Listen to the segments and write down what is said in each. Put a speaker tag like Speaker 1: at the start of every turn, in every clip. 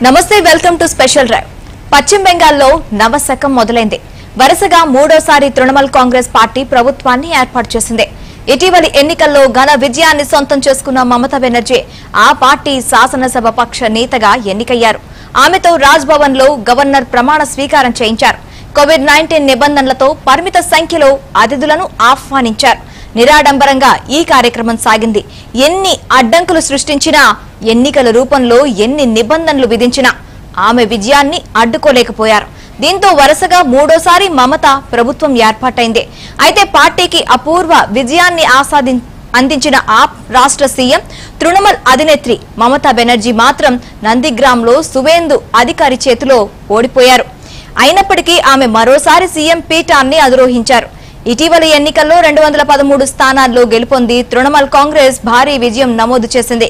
Speaker 1: నమస్తే welcome to special drive పశ్చిమ బెంగాల్లో నవశకం మొదలైంది వరుసగా మూడోసారి తృణమూల్ కాంగ్రెస్ పార్టీ ప్రభుత్వాన్ని ఏర్పాటు చేసింది ఇటీవలి ఎన్నికల్లో ఘన విజయాన్ని సొంతం చేసుకున్న మమతా బెనర్జీ ఆ పార్టీ శాసనసభ పక్ష నేతగా ఎన్నికయ్యారు ఆమెతో రాజ్ భవన్ లో గవర్నర్ ప్రమాణ స్వీకారం చేయించారు కోవిడ్ నైన్టీన్ నిబంధనలతో పరిమిత సంఖ్యలో అతిథులను ఆహ్వానించారు నిరాడంబరంగా ఈ కార్యక్రమం సాగింది ఎన్ని అడ్డంకులు సృష్టించినా ఎన్నికల రూపంలో ఎన్ని నిబంధనలు విధించినా ఆమె విజయాన్ని అడ్డుకోలేకపోయారు దీంతో వరుసగా మూడోసారి మమత ప్రభుత్వం ఏర్పాటైంది అయితే పార్టీకి అపూర్వ విజయాన్ని ఆసాది అందించిన ఆప్ రాష్ట్ర సీఎం తృణమూల్ అధినేత్రి మమతా బెనర్జీ మాత్రం నందిగ్రామ్లో సువేందు అధికారి చేతిలో ఓడిపోయారు అయినప్పటికీ ఆమె మరోసారి సీఎం పీఠాన్ని అధిరోహించారు ఇటీవలి ఎన్నికల్లో రెండు వందల పదమూడు స్థానాల్లో గెలుపొంది తృణమూల్ కాంగ్రెస్ భారీ విజయం నమోదు చేసింది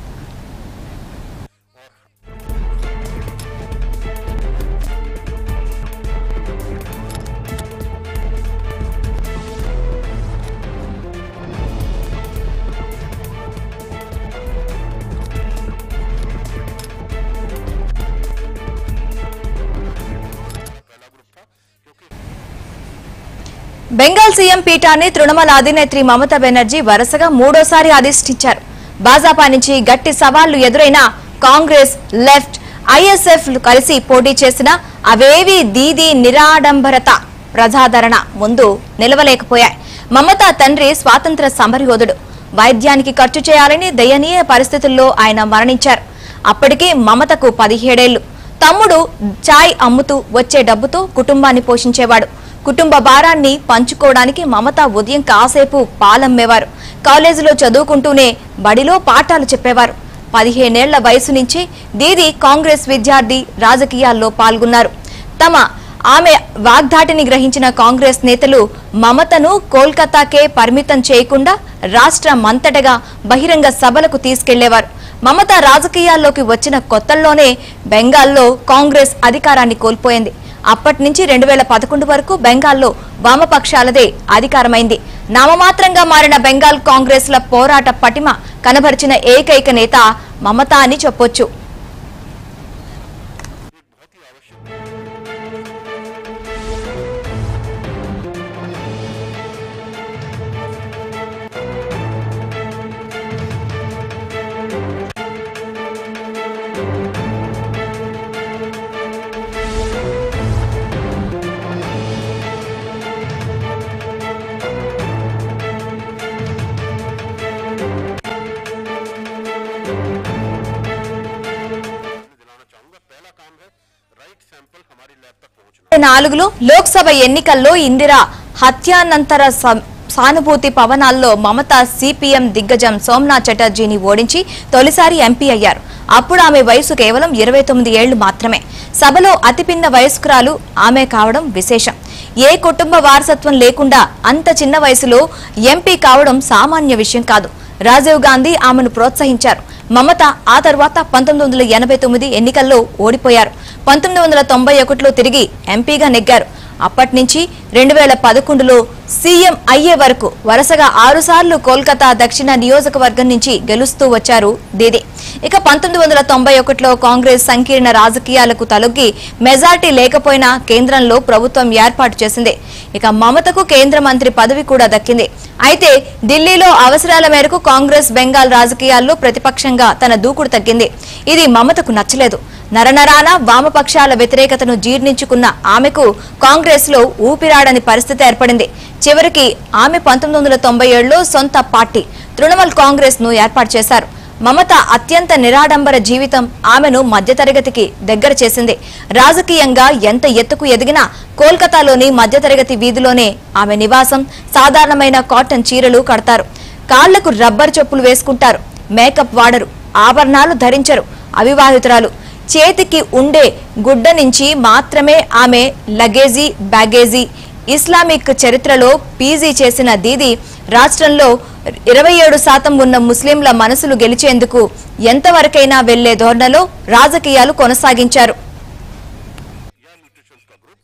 Speaker 1: బెంగాల్ సీఎం పీఠాన్ని తృణమూల్ అధినేత్రి మమతా బెనర్జీ వరుసగా మూడోసారి అధిష్ఠించారు భాజపా నుంచి గట్టి సవాళ్లు ఎదురైనా కాంగ్రెస్ లెఫ్ట్ ఐఎస్ఎఫ్ కలిసి పోటీ చేసిన అవేవి దీది నిరాడంబరత ప్రజాదరణ ముందు నిలవలేకపోయాయి మమతా తండ్రి స్వాతంత్ర సమరయోధుడు వైద్యానికి ఖర్చు చేయాలని దయనీయ పరిస్థితుల్లో ఆయన మరణించారు అప్పటికి మమతకు పదిహేడేళ్లు తమ్ముడు చాయ్ అమ్ముతూ వచ్చే డబ్బుతో కుటుంబాన్ని పోషించేవాడు కుటుంబ భారాన్ని పంచుకోవడానికి మమత ఉదయం కాసేపు పాలమ్మేవారు కాలేజీలో చదువుకుంటూనే బడిలో పాఠాలు చెప్పేవారు పదిహేనేళ్ల వయసు నుంచి దీది కాంగ్రెస్ విద్యార్థి రాజకీయాల్లో పాల్గొన్నారు తమ ఆమె వాగ్దాటిని గ్రహించిన కాంగ్రెస్ నేతలు మమతను కోల్కతాకే పరిమితం చేయకుండా రాష్ట్రమంతటగా బహిరంగ సభలకు తీసుకెళ్లేవారు మమత రాజకీయాల్లోకి వచ్చిన కొత్తల్లోనే బెంగాల్లో కాంగ్రెస్ అధికారాన్ని కోల్పోయింది అప్పటి నుంచి రెండు వేల పదకొండు వరకు బెంగాల్లో వామపక్షాలదే అధికారమైంది నామమాత్రంగా మారిన బెంగాల్ కాంగ్రెస్ల పోరాట పటిమ కనబరిచిన ఏకైక నేత మమతా అని చెప్పొచ్చు
Speaker 2: दिलाना चाहूंगा पहला काम है राइट सैंपल हमारी लैब तक पहुंचना
Speaker 1: నాలుగులో లోక్సభ ఎన్నికల్లో ఇందిరా హత్యానంతర సం- సానుభూతి పవనాల్లో మమత సిపిఎం దిగ్గజం సోమనాథ్ చటర్జీని ఓడించి తొలిసారి ఎంపీ అయ్యారు అప్పుడు ఆమె వయసు కేవలం ఇరవై తొమ్మిది ఏళ్లు మాత్రమే సభలో అతిపిన్న వయస్కురాలు ఆమె కావడం విశేషం ఏ కుటుంబ వారసత్వం లేకుండా అంత చిన్న వయసులో ఎంపీ కావడం సామాన్య విషయం కాదు రాజీవ్ గాంధీ ఆమెను ప్రోత్సహించారు మమత ఆ తర్వాత పంతొమ్మిది వందల ఎనభై తొమ్మిది ఎన్నికల్లో ఓడిపోయారు పంతొమ్మిది వందల తొంభై ఒకటిలో తిరిగి ఎంపీగా నెగ్గారు అప్పటి నుంచి రెండు వేల పదకొండులో సీఎం అయ్యే వరకు వరుసగా ఆరుసార్లు కోల్కతా దక్షిణ నియోజకవర్గం నుంచి గెలుస్తూ వచ్చారు దీది ఇక పంతొమ్మిది వందల తొంభై ఒకటిలో కాంగ్రెస్ సంకీర్ణ రాజకీయాలకు తలొగ్గి మెజార్టీ లేకపోయినా కేంద్రంలో ప్రభుత్వం ఏర్పాటు చేసింది ఇక మమతకు కేంద్ర మంత్రి పదవి కూడా దక్కింది అయితే ఢిల్లీలో అవసరాల మేరకు కాంగ్రెస్ బెంగాల్ రాజకీయాల్లో ప్రతిపక్షంగా తన దూకుడు తగ్గింది ఇది మమతకు నచ్చలేదు నరనరాన వామపక్షాల వ్యతిరేకతను జీర్ణించుకున్న ఆమెకు కాంగ్రెస్ లో ఊపిరాడని పరిస్థితి ఏర్పడింది చివరికి ఆమె పంతొమ్మిది వందల తొంభై ఏడులో సొంత పార్టీ తృణమూల్ కాంగ్రెస్ ను ఏర్పాటు చేశారు మమత అత్యంత నిరాడంబర జీవితం ఆమెను మధ్యతరగతికి దగ్గర చేసింది రాజకీయంగా ఎంత ఎత్తుకు ఎదిగినా కోల్కతాలోని మధ్యతరగతి వీధిలోనే ఆమె నివాసం సాధారణమైన కాటన్ చీరలు కడతారు కాళ్లకు రబ్బర్ చెప్పులు వేసుకుంటారు మేకప్ వాడరు ఆభరణాలు ధరించరు అవివాహితురాలు చేతికి ఉండే గుడ్డ నుంచి మాత్రమే ఆమె లగేజీ బ్యాగేజీ ఇస్లామిక్ చరిత్రలో పీజీ చేసిన దీది రాష్ట్రంలో ఇరవై ఏడు శాతం ఉన్న ముస్లింల మనసులు గెలిచేందుకు ఎంతవరకైనా వెళ్లే ధోరణిలో రాజకీయాలు కొనసాగించారు
Speaker 2: या न्यूट्रिशंस का ग्रुप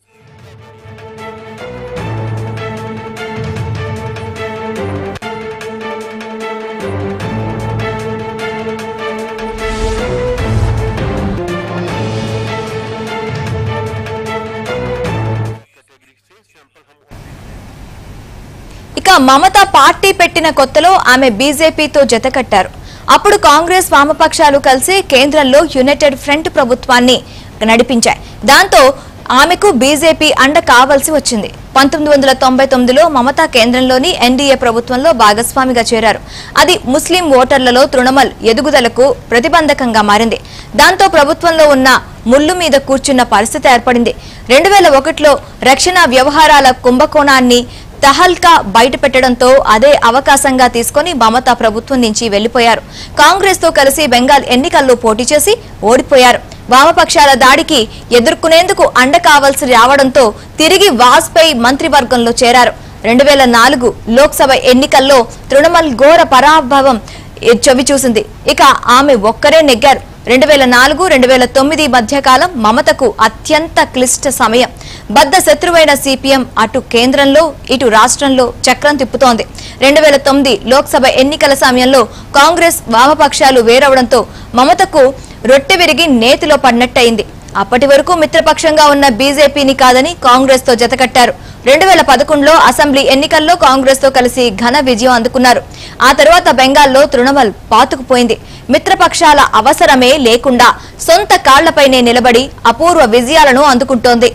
Speaker 1: మమత పార్టీ పెట్టిన కొత్తలో ఆమె బీజేపీతో జతకట్టారు అప్పుడు కాంగ్రెస్ వామపక్షాలు కలిసి కేంద్రంలో యునైటెడ్ ఫ్రంట్ ప్రభుత్వాన్ని నడిపించాయి దాంతో ఆమెకు బీజేపీ అండ కావాల్సి వచ్చింది పంతొమ్మిది వందల తొంభై తొమ్మిదిలో మమతా కేంద్రంలోని ఎన్డీఏ ప్రభుత్వంలో భాగస్వామిగా చేరారు అది ముస్లిం ఓటర్లలో తృణమల్ ఎదుగుదలకు ప్రతిబంధకంగా మారింది దాంతో ప్రభుత్వంలో ఉన్న ముళ్ళు మీద కూర్చున్న పరిస్థితి ఏర్పడింది రెండు వేల ఒకటిలో రక్షణ వ్యవహారాల కుంభకోణాన్ని తహల్కా బయటపెట్టడంతో అదే అవకాశంగా తీసుకొని మమతా ప్రభుత్వం నుంచి వెళ్లిపోయారు కాంగ్రెస్ తో కలిసి బెంగాల్ ఎన్నికల్లో పోటీ చేసి ఓడిపోయారు వామపక్షాల దాడికి ఎదుర్కొనేందుకు అండ కావాల్సి రావడంతో తిరిగి వాజ్పేయి మంత్రివర్గంలో చేరారు రెండు వేల నాలుగు లోక్సభ ఎన్నికల్లో తృణమూల్ ఘోర పరాభవం చవి చూసింది ఇక ఆమె ఒక్కరే నెగ్గారు రెండు వేల నాలుగు రెండు వేల తొమ్మిది మధ్యకాలం మమతకు అత్యంత క్లిష్ట సమయం బద్ద శత్రువైన సిపిఎం అటు కేంద్రంలో ఇటు రాష్ట్రంలో చక్రం తిప్పుతోంది రెండు వేల తొమ్మిది లోక్సభ ఎన్నికల సమయంలో కాంగ్రెస్ వామపక్షాలు వేరవడంతో మమతకు రొట్టె విరిగి నేతిలో పడినట్టయింది అప్పటి వరకు మిత్రపక్షంగా ఉన్న బీజేపీని కాదని కాంగ్రెస్ తో జతకట్టారు రెండు వేల పదకొండులో అసెంబ్లీ ఎన్నికల్లో కాంగ్రెస్ తో కలిసి ఘన విజయం అందుకున్నారు ఆ తర్వాత బెంగాల్లో తృణమూల్ పాతుకుపోయింది మిత్రపక్షాల అవసరమే లేకుండా సొంత కాళ్లపైనే నిలబడి అపూర్వ విజయాలను అందుకుంటోంది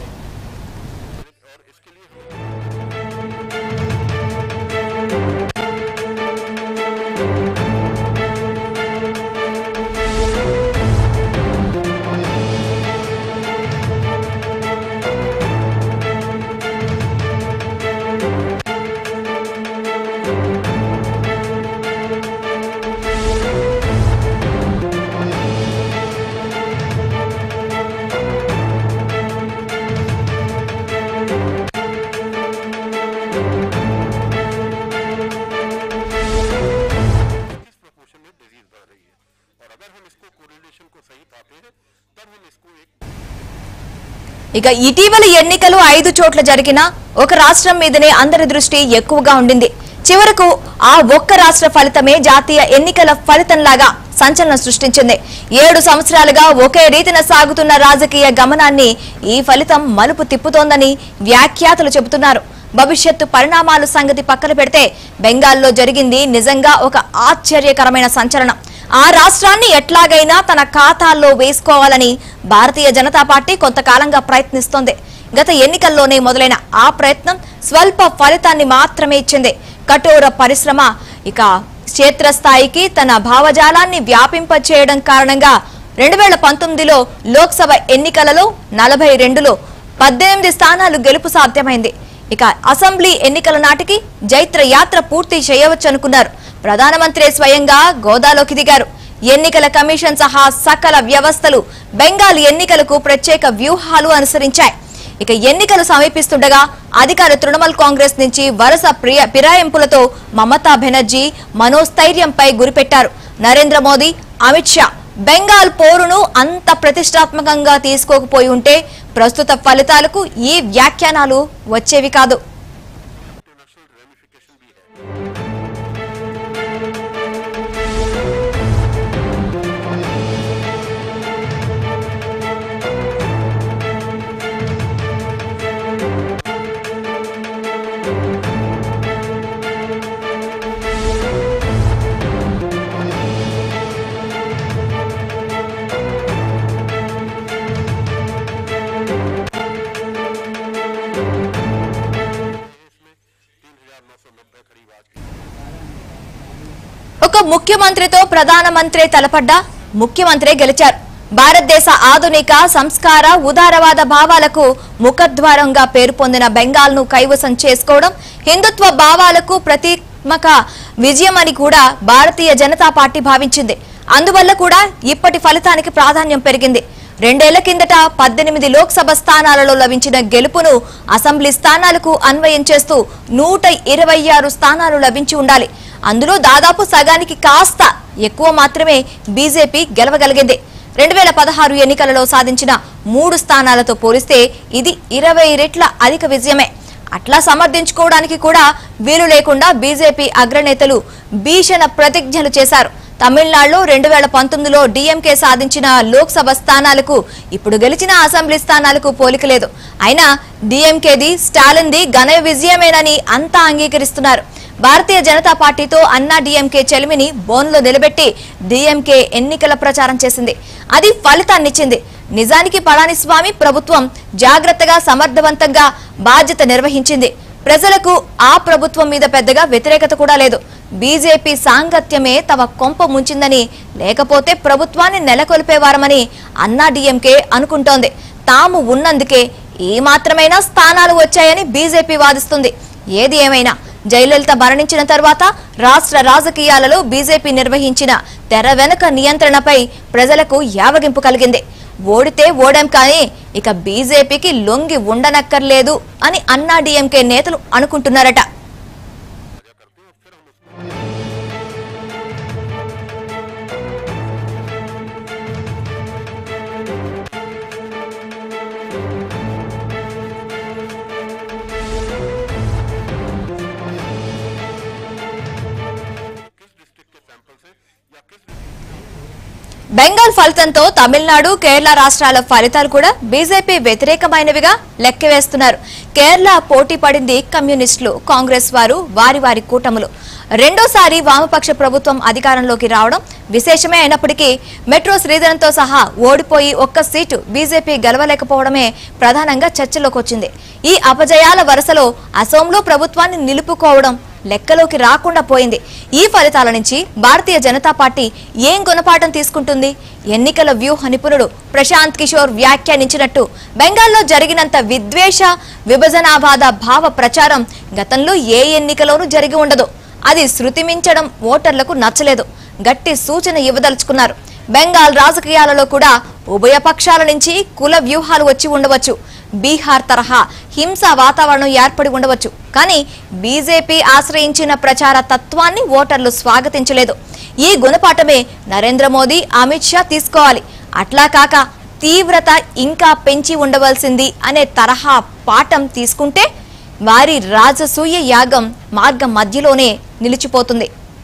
Speaker 2: किस प्रपोर्शन में डिजीज बढ़ रही है और अगर हम इसको कोरिलेशन को सही पाते हैं तब हम इसको एक
Speaker 1: ఇక ఇటీవల ఎన్నికలు ఐదు చోట్ల జరిగినా ఒక రాష్ట్రం మీదనే అందరి దృష్టి ఎక్కువగా ఉండింది చివరకు ఆ ఒక్క రాష్ట్ర ఫలితమే జాతీయ ఎన్నికల ఫలితంలాగా సంచలనం సృష్టించింది ఏడు సంవత్సరాలుగా ఒకే రీతిన సాగుతున్న రాజకీయ గమనాన్ని ఈ ఫలితం మలుపు తిప్పుతోందని వ్యాఖ్యాతలు చెబుతున్నారు భవిష్యత్తు పరిణామాలు సంగతి పక్కన పెడితే బెంగాల్లో జరిగింది నిజంగా ఒక ఆశ్చర్యకరమైన సంచలనం ఆ రాష్ట్రాన్ని ఎట్లాగైనా తన ఖాతాల్లో వేసుకోవాలని భారతీయ జనతా పార్టీ కొంతకాలంగా ప్రయత్నిస్తోంది గత ఎన్నికల్లోనే మొదలైన ఆ ప్రయత్నం స్వల్ప ఫలితాన్ని మాత్రమే ఇచ్చింది కఠోర పరిశ్రమ ఇక క్షేత్రస్థాయికి తన భావజాలాన్ని వ్యాపింపచేయడం కారణంగా రెండు వేల పంతొమ్మిదిలో లోక్సభ ఎన్నికలలో నలభై రెండులో పద్దెనిమిది స్థానాలు గెలుపు సాధ్యమైంది ఇక అసెంబ్లీ ఎన్నికల నాటికి జైత్ర యాత్ర పూర్తి చేయవచ్చనుకున్నారు ప్రధానమంత్రి స్వయంగా గోదాలోకి దిగారు ఎన్నికల కమిషన్ సహా సకల వ్యవస్థలు బెంగాల్ ఎన్నికలకు ప్రత్యేక వ్యూహాలు అనుసరించాయి ఇక ఎన్నికలు సమీపిస్తుండగా అధికార తృణమూల్ కాంగ్రెస్ నుంచి వరుస ప్రియ ఫిరాయింపులతో మమతా బెనర్జీ మనోస్థైర్యంపై గురిపెట్టారు నరేంద్ర మోదీ అమిత్ షా బెంగాల్ పోరును అంత ప్రతిష్టాత్మకంగా తీసుకోకపోయి ఉంటే ప్రస్తుత ఫలితాలకు ఈ వ్యాఖ్యానాలు వచ్చేవి కాదు
Speaker 2: इंटरनेशनल रेमिफिकेशन भी है इसमें तीन हजार नौ सौ नब्बे करीब आज की
Speaker 1: ఒక ముఖ్యమంత్రితో ప్రధానమంత్రి తలపడ్డా ముఖ్యమంత్రే గెలిచారు భారతదేశ ఆధునిక సంస్కార ఉదారవాద భావాలకు ముఖద్వారంగా పేరు పొందిన బెంగాల్ను కైవసం చేసుకోవడం హిందుత్వ భావాలకు ప్రతీమక విజయమని కూడా భారతీయ జనతా పార్టీ భావించింది అందువల్ల కూడా ఇప్పటి ఫలితానికి ప్రాధాన్యం పెరిగింది రెండేళ్ల కిందట పద్దెనిమిది లోక్సభ స్థానాలలో లభించిన గెలుపును అసెంబ్లీ స్థానాలకు అన్వయం చేస్తూ నూట ఇరవై ఆరు స్థానాలు లభించి ఉండాలి అందులో దాదాపు సగానికి కాస్త ఎక్కువ మాత్రమే బీజేపీ గెలవగలిగింది రెండు వేల పదహారు ఎన్నికలలో సాధించిన మూడు స్థానాలతో పోలిస్తే ఇది ఇరవై రెట్ల అధిక విజయమే అట్లా సమర్థించుకోవడానికి కూడా వీలు లేకుండా బీజేపీ అగ్రనేతలు భీషణ ప్రతిజ్ఞలు చేశారు తమిళనాడులో రెండు వేల పంతొమ్మిదిలో డీఎంకే సాధించిన లోక్సభ స్థానాలకు ఇప్పుడు గెలిచిన అసెంబ్లీ స్థానాలకు పోలిక లేదు అయినా డీఎంకేది స్టాలిన్ది ఘన విజయమేనని అంతా అంగీకరిస్తున్నారు భారతీయ జనతా పార్టీతో అన్నా డీఎంకే చెలిమిని బోన్లో నిలబెట్టి డీఎంకే ఎన్నికల ప్రచారం చేసింది అది ఫలితాన్నిచ్చింది నిజానికి పళనిస్వామి ప్రభుత్వం జాగ్రత్తగా సమర్థవంతంగా బాధ్యత నిర్వహించింది ప్రజలకు ఆ ప్రభుత్వం మీద పెద్దగా వ్యతిరేకత కూడా లేదు బీజేపీ సాంగత్యమే తమ కొంప ముంచిందని లేకపోతే ప్రభుత్వాన్ని నెలకొల్పేవారమని అన్నా డీఎంకే అనుకుంటోంది తాము ఉన్నందుకే ఏ మాత్రమైనా స్థానాలు వచ్చాయని బీజేపీ వాదిస్తుంది ఏది ఏమైనా జయలలిత మరణించిన తర్వాత రాష్ట్ర రాజకీయాలలో బీజేపీ నిర్వహించిన తెర వెనుక నియంత్రణపై ప్రజలకు యావగింపు కలిగింది ఓడితే ఓడాం కానీ ఇక బీజేపీకి లొంగి ఉండనక్కర్లేదు అని అన్నా డీఎంకే నేతలు అనుకుంటున్నారట
Speaker 2: किस डिस्ट्रिक्ट के सैंपल से या किस
Speaker 1: బెంగాల్ ఫలితంతో తమిళనాడు కేరళ రాష్ట్రాల ఫలితాలు కూడా బీజేపీ వ్యతిరేకమైనవిగా లెక్కవేస్తున్నారు కేరళ పోటీ పడింది కమ్యూనిస్టులు కాంగ్రెస్ వారు వారి వారి కూటములు రెండోసారి వామపక్ష ప్రభుత్వం అధికారంలోకి రావడం విశేషమే అయినప్పటికీ మెట్రో శ్రీధరంతో సహా ఓడిపోయి ఒక్క సీటు బీజేపీ గెలవలేకపోవడమే ప్రధానంగా చర్చలోకి వచ్చింది ఈ అపజయాల వరుసలో అసోంలో ప్రభుత్వాన్ని నిలుపుకోవడం లెక్కలోకి రాకుండా పోయింది ఈ ఫలితాల నుంచి భారతీయ జనతా పార్టీ ఏం గుణపాఠం తీసుకుంటుంది ఎన్నికల వ్యూహ నిపుణుడు ప్రశాంత్ కిషోర్ వ్యాఖ్యానించినట్టు బెంగాల్లో జరిగినంత విద్వేష విభజనావాద భావ ప్రచారం గతంలో ఏ ఎన్నికలోనూ జరిగి ఉండదు అది శృతి మించడం ఓటర్లకు నచ్చలేదు గట్టి సూచన ఇవ్వదలుచుకున్నారు బెంగాల్ రాజకీయాలలో కూడా ఉభయ పక్షాల నుంచి కుల వ్యూహాలు వచ్చి ఉండవచ్చు బీహార్ తరహా హింస వాతావరణం ఏర్పడి ఉండవచ్చు కానీ బీజేపీ ఆశ్రయించిన ప్రచార తత్వాన్ని ఓటర్లు స్వాగతించలేదు ఈ గుణపాఠమే నరేంద్ర మోదీ అమిత్ షా తీసుకోవాలి అట్లా కాక తీవ్రత ఇంకా పెంచి ఉండవలసింది అనే తరహా పాఠం తీసుకుంటే వారి రాజసూయ యాగం మార్గం మధ్యలోనే నిలిచిపోతుంది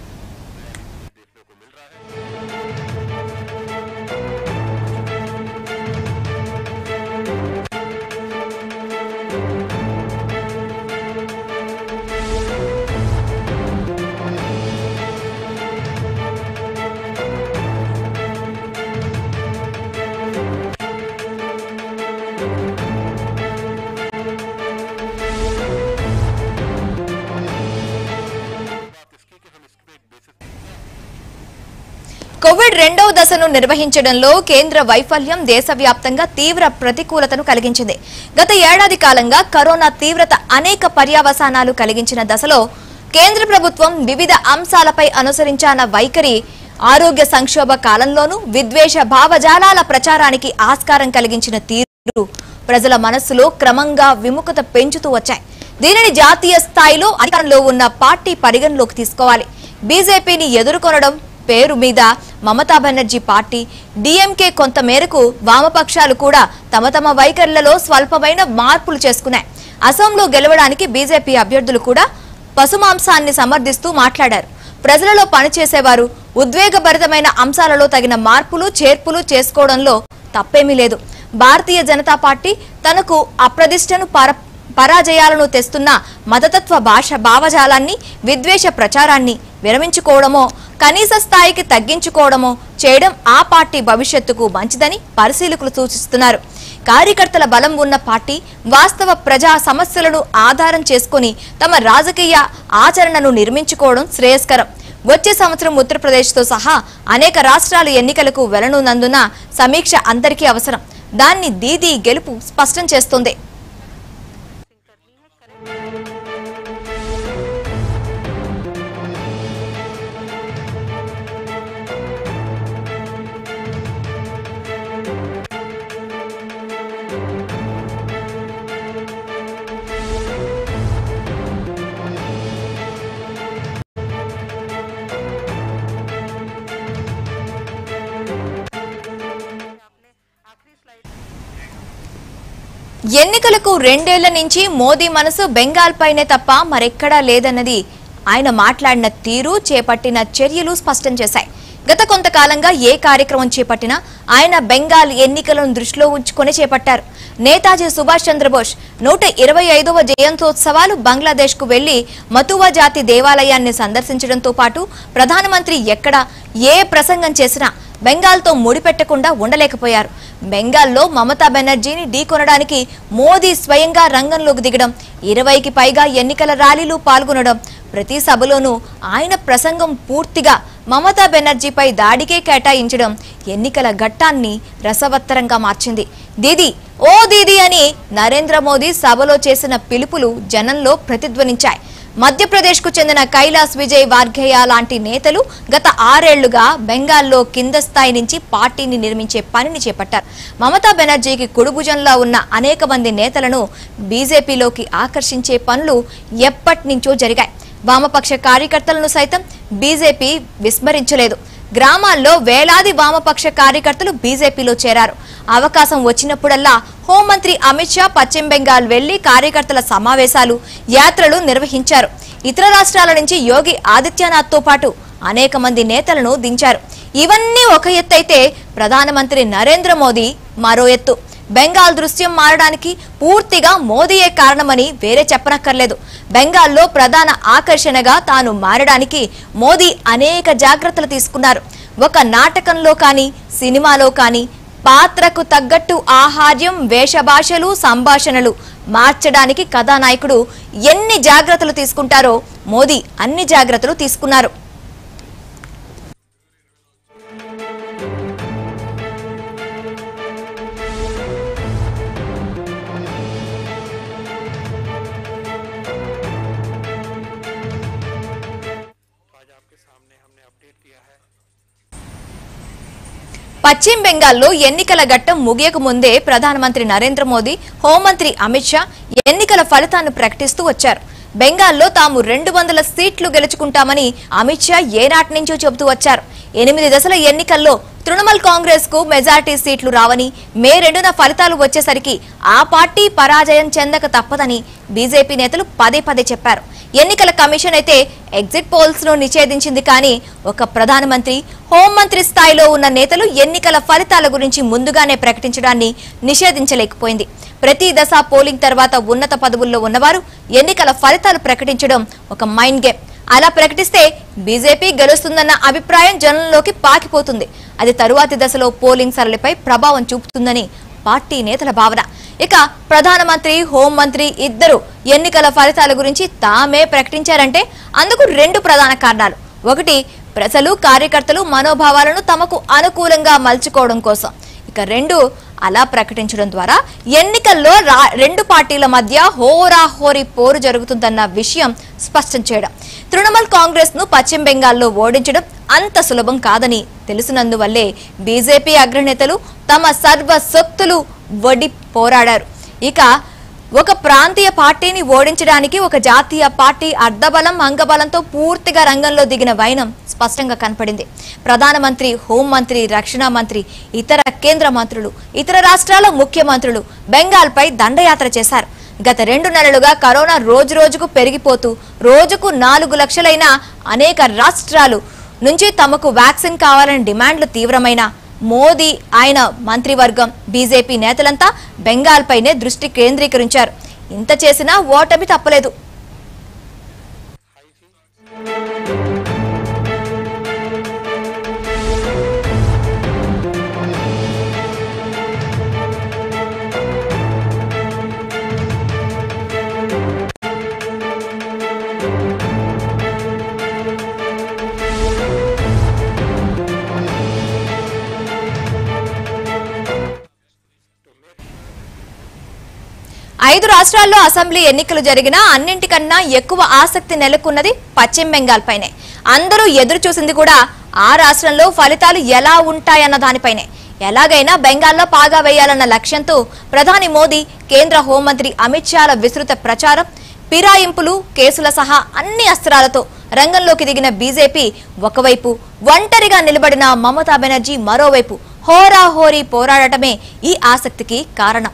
Speaker 2: बात इसकी कि हम इस पे एक बेसिस
Speaker 1: కోవిడ్ రెండవ దశను నిర్వహించడంలో కేంద్ర వైఫల్యం దేశవ్యాప్తంగా తీవ్ర ప్రతికూలతను కలిగించింది గత ఏడాది కాలంగా కరోనా తీవ్రత అనేక పర్యావసానాలు కలిగించిన దశలో కేంద్ర ప్రభుత్వం వివిధ అంశాలపై అనుసరించాన వైఖరి ఆరోగ్య సంక్షోభ కాలంలోనూ విద్వేష భావజాలాల ప్రచారానికి ఆస్కారం కలిగించిన తీరు ప్రజల మనస్సులో క్రమంగా విముఖత పెంచుతూ వచ్చాయి దీనిని జాతీయ స్థాయిలో అధికారంలో ఉన్న పార్టీ పరిగణలోకి తీసుకోవాలి బీజేపీని ఎదుర్కొనడం పేరు మీద మమతా బెనర్జీ పార్టీ డీఎంకే కొంత మేరకు వామపక్షాలు కూడా తమ తమ వైఖరులలో స్వల్పమైన మార్పులు చేసుకున్నాయి అసోంలో గెలవడానికి బీజేపీ అభ్యర్థులు కూడా పశుమాంసాన్ని సమర్థిస్తూ మాట్లాడారు ప్రజలలో పనిచేసేవారు ఉద్వేగభరితమైన అంశాలలో తగిన మార్పులు చేర్పులు చేసుకోవడంలో తప్పేమీ లేదు భారతీయ జనతా పార్టీ తనకు అప్రదిష్టను పర పరాజయాలను తెస్తున్న మతతత్వ భాష భావజాలాన్ని విద్వేష ప్రచారాన్ని విరమించుకోవడమో కనీస స్థాయికి తగ్గించుకోవడమో చేయడం ఆ పార్టీ భవిష్యత్తుకు మంచిదని పరిశీలకులు సూచిస్తున్నారు కార్యకర్తల బలం ఉన్న పార్టీ వాస్తవ ప్రజా సమస్యలను ఆధారం చేసుకుని తమ రాజకీయ ఆచరణను నిర్మించుకోవడం శ్రేయస్కరం వచ్చే సంవత్సరం ఉత్తరప్రదేశ్తో సహా అనేక రాష్ట్రాలు ఎన్నికలకు వెళ్లనున్నందున సమీక్ష అందరికీ అవసరం దాన్ని దీదీ గెలుపు స్పష్టం చేస్తుంది ఎన్నికలకు రెండేళ్ల నుంచి మోదీ మనసు బెంగాల్ పైనే తప్ప మరెక్కడా లేదన్నది ఆయన మాట్లాడిన తీరు చేపట్టిన చర్యలు స్పష్టం చేశాయి గత కొంతకాలంగా ఏ కార్యక్రమం చేపట్టినా ఆయన బెంగాల్ ఎన్నికలను దృష్టిలో ఉంచుకొని చేపట్టారు నేతాజీ సుభాష్ చంద్రబోస్ నూట ఇరవై ఐదవ జయంతోత్సవాలు బంగ్లాదేశ్ కు వెళ్లి మతువా జాతి దేవాలయాన్ని సందర్శించడంతో పాటు ప్రధానమంత్రి ఎక్కడ ఏ ప్రసంగం చేసినా బెంగాల్తో ముడిపెట్టకుండా ఉండలేకపోయారు బెంగాల్లో మమతా బెనర్జీని ఢీకొనడానికి మోదీ స్వయంగా రంగంలోకి దిగడం ఇరవైకి పైగా ఎన్నికల ర్యాలీలు పాల్గొనడం ప్రతి సభలోనూ ఆయన ప్రసంగం పూర్తిగా మమతా బెనర్జీపై దాడికే కేటాయించడం ఎన్నికల ఘట్టాన్ని రసవత్తరంగా మార్చింది దీది ఓ దీది అని నరేంద్ర మోదీ సభలో చేసిన పిలుపులు జనంలో ప్రతిధ్వనించాయి మధ్యప్రదేశ్కు చెందిన కైలాస్ విజయ్ వార్ఘేయ లాంటి నేతలు గత ఆరేళ్లుగా బెంగాల్లో కింద స్థాయి నుంచి పార్టీని నిర్మించే పనిని చేపట్టారు మమతా బెనర్జీకి కుడుభుజంలా ఉన్న అనేక మంది నేతలను బీజేపీలోకి ఆకర్షించే పనులు ఎప్పటి నుంచో జరిగాయి వామపక్ష కార్యకర్తలను సైతం బీజేపీ విస్మరించలేదు గ్రామాల్లో వేలాది వామపక్ష కార్యకర్తలు బీజేపీలో చేరారు అవకాశం వచ్చినప్పుడల్లా హోంమంత్రి అమిత్ షా పశ్చిమ బెంగాల్ వెళ్లి కార్యకర్తల సమావేశాలు యాత్రలు నిర్వహించారు ఇతర రాష్ట్రాల నుంచి యోగి ఆదిత్యనాథ్ తో పాటు అనేక మంది నేతలను దించారు ఇవన్నీ ఒక ఎత్తైతే ప్రధానమంత్రి నరేంద్ర మోదీ మరో ఎత్తు బెంగాల్ దృశ్యం మారడానికి పూర్తిగా మోదీయే కారణమని వేరే చెప్పనక్కర్లేదు బెంగాల్లో ప్రధాన ఆకర్షణగా తాను మారడానికి మోదీ అనేక జాగ్రత్తలు తీసుకున్నారు ఒక నాటకంలో కానీ సినిమాలో కానీ పాత్రకు తగ్గట్టు ఆహార్యం వేషభాషలు సంభాషణలు మార్చడానికి కథానాయకుడు ఎన్ని జాగ్రత్తలు తీసుకుంటారో మోదీ అన్ని జాగ్రత్తలు తీసుకున్నారు
Speaker 2: आज आपके सामने हमने अपडेट किया है
Speaker 1: పశ్చిమ బెంగాల్లో ఎన్నికల ఘట్టం ముగియక ముందే ప్రధానమంత్రి నరేంద్ర మోదీ హోంమంత్రి అమిత్ షా ఎన్నికల ఫలితాన్ని ప్రకటిస్తూ వచ్చారు బెంగాల్లో తాము రెండు వందల సీట్లు గెలుచుకుంటామని అమిత్ షా ఏనాటి నుంచో చెబుతూ వచ్చారు ఎనిమిది దశల ఎన్నికల్లో తృణమూల్ కాంగ్రెస్ కు మెజార్టీ సీట్లు రావని మే రెండున ఫలితాలు వచ్చేసరికి ఆ పార్టీ పరాజయం చెందక తప్పదని బీజేపీ నేతలు పదే పదే చెప్పారు ఎన్నికల కమిషన్ అయితే ఎగ్జిట్ పోల్స్ ను నిషేధించింది కానీ ఒక ప్రధానమంత్రి హోంమంత్రి స్థాయిలో ఉన్న నేతలు ఎన్నికల ఫలితాల గురించి ముందుగానే ప్రకటించడాన్ని నిషేధించలేకపోయింది ప్రతి దశ పోలింగ్ తర్వాత ఉన్నత పదవుల్లో ఉన్నవారు ఎన్నికల ఫలితాలు ప్రకటించడం ఒక మైండ్ గేమ్ అలా ప్రకటిస్తే బీజేపీ గెలుస్తుందన్న అభిప్రాయం జనంలోకి పాకిపోతుంది అది తరువాతి దశలో పోలింగ్ సరళిపై ప్రభావం చూపుతుందని పార్టీ నేతల భావన ఇక ప్రధానమంత్రి హోంమంత్రి ఇద్దరు ఎన్నికల ఫలితాల గురించి తామే ప్రకటించారంటే అందుకు రెండు ప్రధాన కారణాలు ఒకటి ప్రజలు కార్యకర్తలు మనోభావాలను తమకు అనుకూలంగా మలుచుకోవడం కోసం ఇక రెండు అలా ప్రకటించడం ద్వారా ఎన్నికల్లో రా- రెండు పార్టీల మధ్య హోరాహోరీ పోరు జరుగుతుందన్న విషయం స్పష్టం చేయడం తృణమూల్ కాంగ్రెస్ ను పశ్చిమ బెంగాల్లో ఓడించడం అంత సులభం కాదని తెలిసినందువల్లే బీజేపీ అగ్రనేతలు తమ సర్వశక్తులు వడి పోరాడారు ఇక ఒక ప్రాంతీయ పార్టీని ఓడించడానికి ఒక జాతీయ పార్టీ అర్ధబలం అంగబలంతో పూర్తిగా రంగంలో దిగిన వైనం స్పష్టంగా కనపడింది ప్రధానమంత్రి హోంమంత్రి రక్షణ మంత్రి ఇతర కేంద్ర మంత్రులు ఇతర రాష్ట్రాల ముఖ్యమంత్రులు బెంగాల్పై దండయాత్ర చేశారు గత రెండు నెలలుగా కరోనా రోజు రోజుకు పెరిగిపోతూ రోజుకు నాలుగు లక్షలైన అనేక రాష్ట్రాలు నుంచి తమకు వ్యాక్సిన్ కావాలని డిమాండ్లు తీవ్రమైన మోదీ ఆయన మంత్రివర్గం బీజేపీ నేతలంతా బెంగాల్పైనే దృష్టి కేంద్రీకరించారు ఇంత చేసినా ఓటమి తప్పలేదు ఐదు రాష్ట్రాల్లో అసెంబ్లీ ఎన్నికలు జరిగినా అన్నింటికన్నా ఎక్కువ ఆసక్తి నెలకొన్నది పశ్చిమ బెంగాల్ పైనే అందరూ ఎదురు చూసింది కూడా ఆ రాష్ట్రంలో ఫలితాలు ఎలా ఉంటాయన్న దానిపైనే ఎలాగైనా బెంగాల్లో పాగా వేయాలన్న లక్ష్యంతో ప్రధాని మోదీ కేంద్ర హోంమంత్రి అమిత్ షాల విస్తృత ప్రచారం ఫిరాయింపులు కేసుల సహా అన్ని అస్త్రాలతో రంగంలోకి దిగిన బీజేపీ ఒకవైపు ఒంటరిగా నిలబడిన మమతా బెనర్జీ మరోవైపు హోరాహోరీ పోరాడటమే ఈ ఆసక్తికి కారణం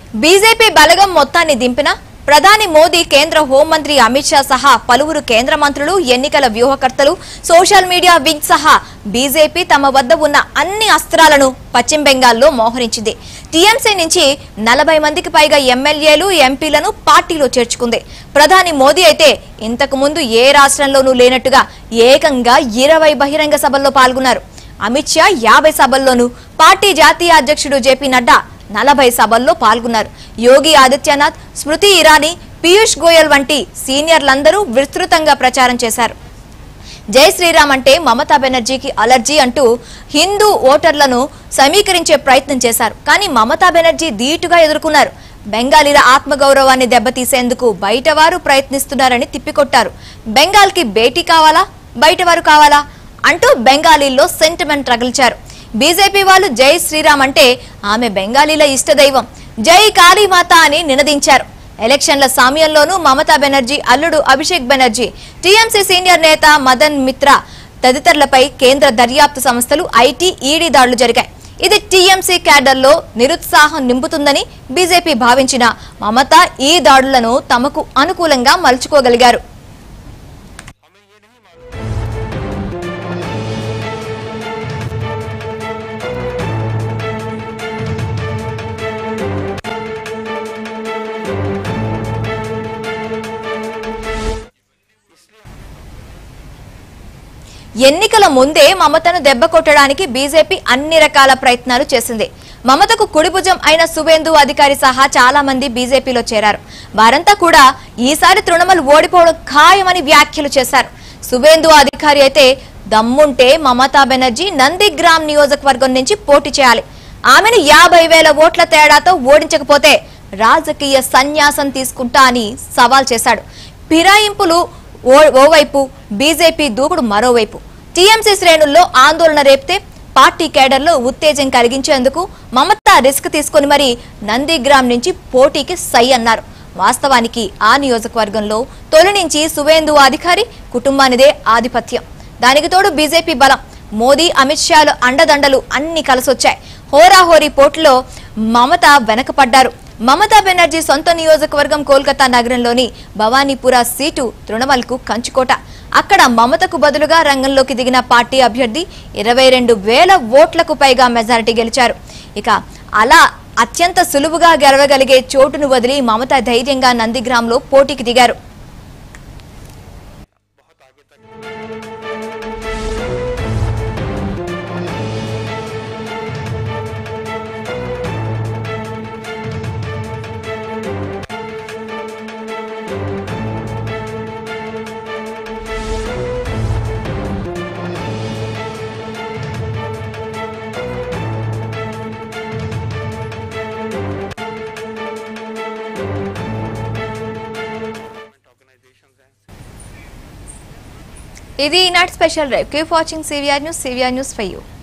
Speaker 1: బీజేపీ బలగం మొత్తాన్ని దింపిన ప్రధాని మోదీ కేంద్ర హోంమంత్రి అమిత్ షా సహా పలువురు కేంద్ర మంత్రులు ఎన్నికల వ్యూహకర్తలు సోషల్ మీడియా వింగ్ సహా బీజేపీ తమ వద్ద ఉన్న అన్ని అస్త్రాలను పశ్చిమ బెంగాల్లో మోహరించింది టీఎంసీ నుంచి నలభై మందికి పైగా ఎమ్మెల్యేలు ఎంపీలను పార్టీలో చేర్చుకుంది ప్రధాని మోదీ అయితే ఇంతకు ముందు ఏ రాష్ట్రంలోనూ లేనట్టుగా ఏకంగా ఇరవై బహిరంగ సభల్లో పాల్గొన్నారు అమిత్ షా యాభై సభల్లోనూ పార్టీ జాతీయ అధ్యక్షుడు జేపీ నడ్డా నలభై సభల్లో పాల్గొన్నారు యోగి ఆదిత్యనాథ్ స్మృతి ఇరానీ పీయూష్ గోయల్ వంటి సీనియర్లందరూ విస్తృతంగా ప్రచారం చేశారు జై శ్రీరామ్ అంటే మమతా బెనర్జీకి అలర్జీ అంటూ హిందూ ఓటర్లను సమీకరించే ప్రయత్నం చేశారు కానీ మమతా బెనర్జీ ధీటుగా ఎదుర్కొన్నారు బెంగాలీల ఆత్మగౌరవాన్ని దెబ్బతీసేందుకు బయటవారు ప్రయత్నిస్తున్నారని తిప్పికొట్టారు బెంగాల్కి భేటీ కావాలా బయటవారు కావాలా అంటూ బెంగాలీల్లో సెంటిమెంట్ రగిల్చారు బీజేపీ వాళ్ళు జై శ్రీరామ్ అంటే ఆమె బెంగాలీల ఇష్టదైవం జై కాళీమాత అని నినదించారు ఎలక్షన్ల సమయంలోనూ మమతా బెనర్జీ అల్లుడు అభిషేక్ బెనర్జీ టీఎంసీ సీనియర్ నేత మదన్ మిత్రా తదితరులపై కేంద్ర దర్యాప్తు సంస్థలు ఐటీ ఈడీ దాడులు జరిగాయి ఇది టీఎంసీ క్యాడర్లో నిరుత్సాహం నింపుతుందని బీజేపీ భావించిన మమత ఈ దాడులను తమకు అనుకూలంగా మలుచుకోగలిగారు
Speaker 2: हमें ये नहीं मालूम
Speaker 1: ఎన్నికల ముందే మమతను దెబ్బ కొట్టడానికి బీజేపీ అన్ని రకాల ప్రయత్నాలు చేసింది మమతకు కుడిభుజం అయిన సువేందు అధికారి సహా చాలా మంది బీజేపీలో చేరారు వారంతా కూడా ఈసారి తృణమూల్ ఓడిపోవడం ఖాయమని వ్యాఖ్యలు చేశారు సువేందు అధికారి అయితే దమ్ముంటే మమతా బెనర్జీ నందిగ్రామ్ నియోజకవర్గం నుంచి పోటీ చేయాలి ఆమెను యాభై వేల ఓట్ల తేడాతో ఓడించకపోతే రాజకీయ సన్యాసం తీసుకుంటా అని సవాల్ చేశాడు ఫిరాయింపులు ఓ- ఓవైపు బీజేపీ దూకుడు మరోవైపు టీఎంసీ శ్రేణుల్లో ఆందోళన రేపితే పార్టీ కేడర్లో ఉత్తేజం కలిగించేందుకు మమతా రిస్క్ తీసుకొని మరి నందిగ్రామ్ నుంచి పోటీకి సై అన్నారు వాస్తవానికి ఆ నియోజకవర్గంలో తొలి నుంచి సువేందు అధికారి కుటుంబానిదే ఆధిపత్యం దానికి తోడు బీజేపీ బలం మోదీ అమిత్ షాలు అండదండలు అన్ని కలిసొచ్చాయి హోరాహోరీ పోటీలో మమత వెనకపడ్డారు మమతా బెనర్జీ సొంత నియోజకవర్గం కోల్కతా నగరంలోని భవానీపుర సీటు తృణమల్కు కంచుకోట అక్కడ మమతకు బదులుగా రంగంలోకి దిగిన పార్టీ అభ్యర్థి ఇరవై రెండు వేల ఓట్లకు పైగా మెజారిటీ గెలిచారు ఇక అలా అత్యంత సులువుగా గెలవగలిగే చోటును వదిలి మమత ధైర్యంగా నందిగ్రామ్లో పోటీకి దిగారు
Speaker 2: organizations and
Speaker 1: ఇది ఈనాటి special drive keep watching CVR news CVR news five